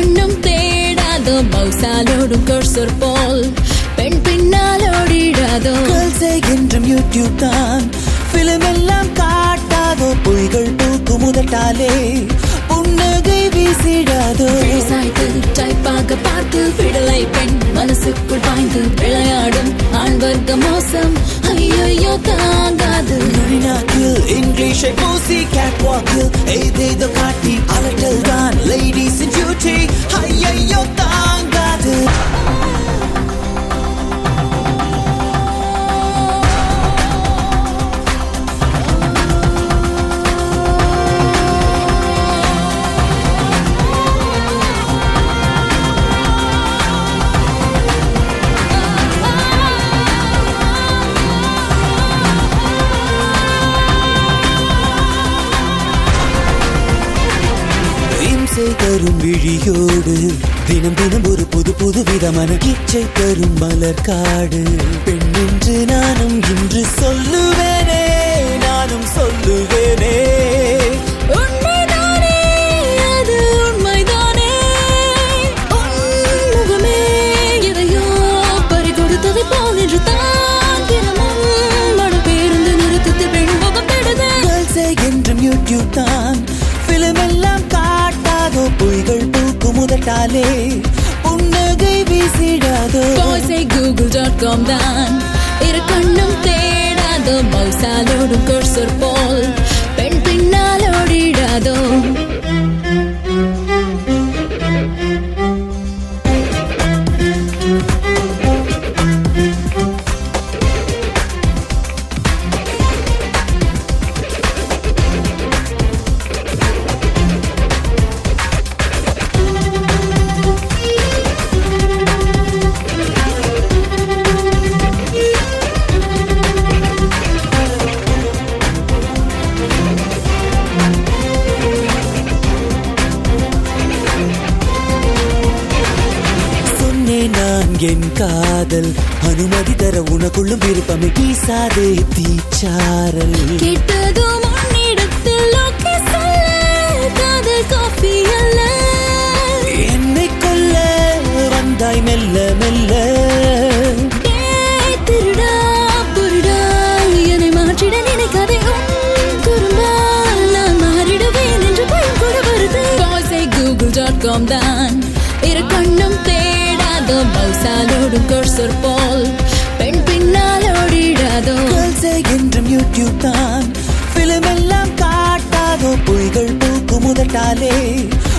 கண்ணும் தேடாதோ மவுசாலோடும் கர்சர் போல் பெண் பின்னால் ஓடிடாதோ கேர்ள்ஸே என்றும் யூடியூப் தான் பிலிம் எல்லாம் காட்டாதோ பொய்கள் பூக்கு முதட்டாலே புன்னகை வீசிடாதோ சாய்த்து டைப்பாக பார்த்து விடலை பெண் மனசுக்குள் பாய்ந்து விளையாடும் ஆண் வர்க்க மோசம் ஐயோ தாங்காது நுழிநாக்கில் இங்கிலீஷை பூசி கேட் வாக்கில் ஏதேதோ காட்டி அலட்டல் தான் லேடிஸ் டியூட்டி ஐயையோ தாங்காது இம்சை தரும் விழியோடு தினம் தினம் ஒரு புது புது விதமான இச்சை தரும் மலர் காடு பெண் என்று நானும் இன்று சொல்லுவேனே நானும் சொல்லுவேனே உண்மைதானே அது உண்மைதானே உன்முகமே எதையோ பறி கொடுத்ததை போல் என்று தான் தினமும் மழை பேருந்து நிறுத்தத்தில் பெண் முகம் பெடுதே கேர்ள்ஸே என்றும் யூடியூப் தான் பிலிம் எல்லாம் காட்டாதோ பொய்கள் பூக்கு முதட்டாலே புன்னகை வீசிடாதோ பாய்ஸை கூகுள் டாட் காம் தான் இரு கண்ணும் தேடாதோ மவுசாலோடும் கர்சர் போல் பெண் பின்னால் ஓடிடாதோ சொன்னேன் நான் என் காதல் அனுமதி தர உனக்குள்ளும் விருப்பமே வீசாதே தீச்சாரல் கேட்டதும் உன்னிடத்தில் ஓகே சொல்ல காதல் காஃபி அல்ல என்னை கொல்ல வந்தாய் மெல்ல மெல்ல ஏய், திருடா புருடா என்னை மாற்றிட நினைக்காதே உன் குறும்பால் நான் மாறிடுவேன் என்று பயம் கூட வருது பாய்ஸை கூகுள் டாட் காம் தான் இரு கண்ணும் தேடாதோ மவுசாலோடும் கர்சர் போல் பெண் பின்னால் ஓடிடாதோ கேர்ள்ஸே என்றும் யூடியூப் தான் பிலிம் எல்லாம் காட்டாதோ பொய்கள் பூக்கு முதட்டாலே